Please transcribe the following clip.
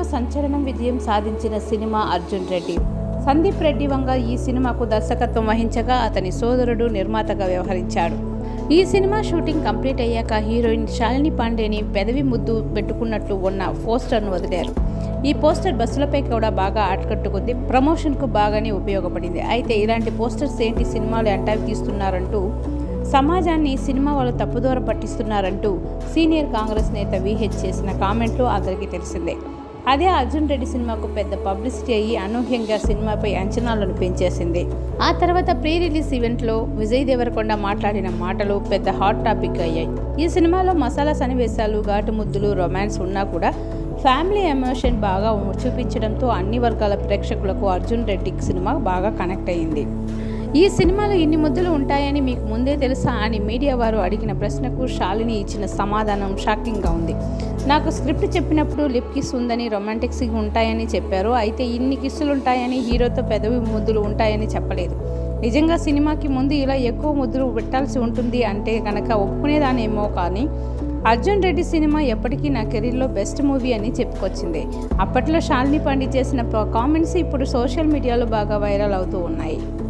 సంచలనం విజయం సాధించిన సినిమా అర్జున్ రెడ్డి సందీప్ రెడ్డి వంగ ఈ సినిమాకు దర్శకత్వం వహించగా అతని సోదరుడు నిర్మాతగా వ్యవహరించాడు ఈ సినిమా షూటింగ్ కంప్లీట్ అయ్యాక హీరోయిన్ శాలిని పాండేని పెదవి ముద్దు పెట్టుకున్నట్లు ఉన్న పోస్టర్ను వదిలారు ఈ పోస్టర్ బస్సులపై కూడా బాగా ఆటకట్టుకుంది ప్రమోషన్కు బాగానే ఉపయోగపడింది అయితే ఇలాంటి పోస్టర్స్ ఏంటి సినిమాలు ఎంటవి తీస్తున్నారంటూ సమాజాన్ని సినిమా వాళ్ళు తప్పుదోర పట్టిస్తున్నారంటూ సీనియర్ కాంగ్రెస్ నేత విహెచ్ చేసిన కామెంట్లు అందరికీ తెలిసిందే అదే అర్జున్ రెడ్డి సినిమాకు పెద్ద పబ్లిసిటీ అయ్యి అనూహ్యంగా సినిమాపై అంచనాలను పెంచేసింది ఆ తర్వాత ప్రీ రిలీజ్ ఈవెంట్లో విజయ్ దేవరకొండ మాట్లాడిన మాటలు పెద్ద హాట్ టాపిక్ అయ్యాయి ఈ సినిమాలో మసాలా సన్నివేశాలు ఘాటు ముద్దులు రొమాన్స్ ఉన్నా కూడా ఫ్యామిలీ ఎమోషన్ బాగా చూపించడంతో అన్ని వర్గాల ప్రేక్షకులకు అర్జున్ రెడ్డి సినిమా బాగా కనెక్ట్ అయ్యింది ఈ సినిమాలో ఇన్ని ముద్దులు ఉంటాయని మీకు ముందే తెలుసా అని మీడియా వారు అడిగిన ప్రశ్నకు శాలిని ఇచ్చిన సమాధానం షాకింగ్గా ఉంది నాకు స్క్రిప్ట్ చెప్పినప్పుడు లిప్ కిస్ ఉందని రొమాంటిక్ సీన్ ఉంటాయని చెప్పారు అయితే ఇన్ని కిస్సులు ఉంటాయని హీరోతో పెదవి ముద్దులు ఉంటాయని చెప్పలేదు నిజంగా సినిమాకి ముందు ఇలా ఎక్కువ ముద్దులు పెట్టాల్సి ఉంటుంది అంటే కనుక ఒప్పుకునేదానేమో కానీ అర్జున్ రెడ్డి సినిమా ఎప్పటికీ నా కెరీర్లో బెస్ట్ మూవీ అని చెప్పుకొచ్చింది అప్పట్లో శాలిని పాండే చేసిన కామెంట్స్ ఇప్పుడు సోషల్ మీడియాలో బాగా వైరల్ అవుతూ ఉన్నాయి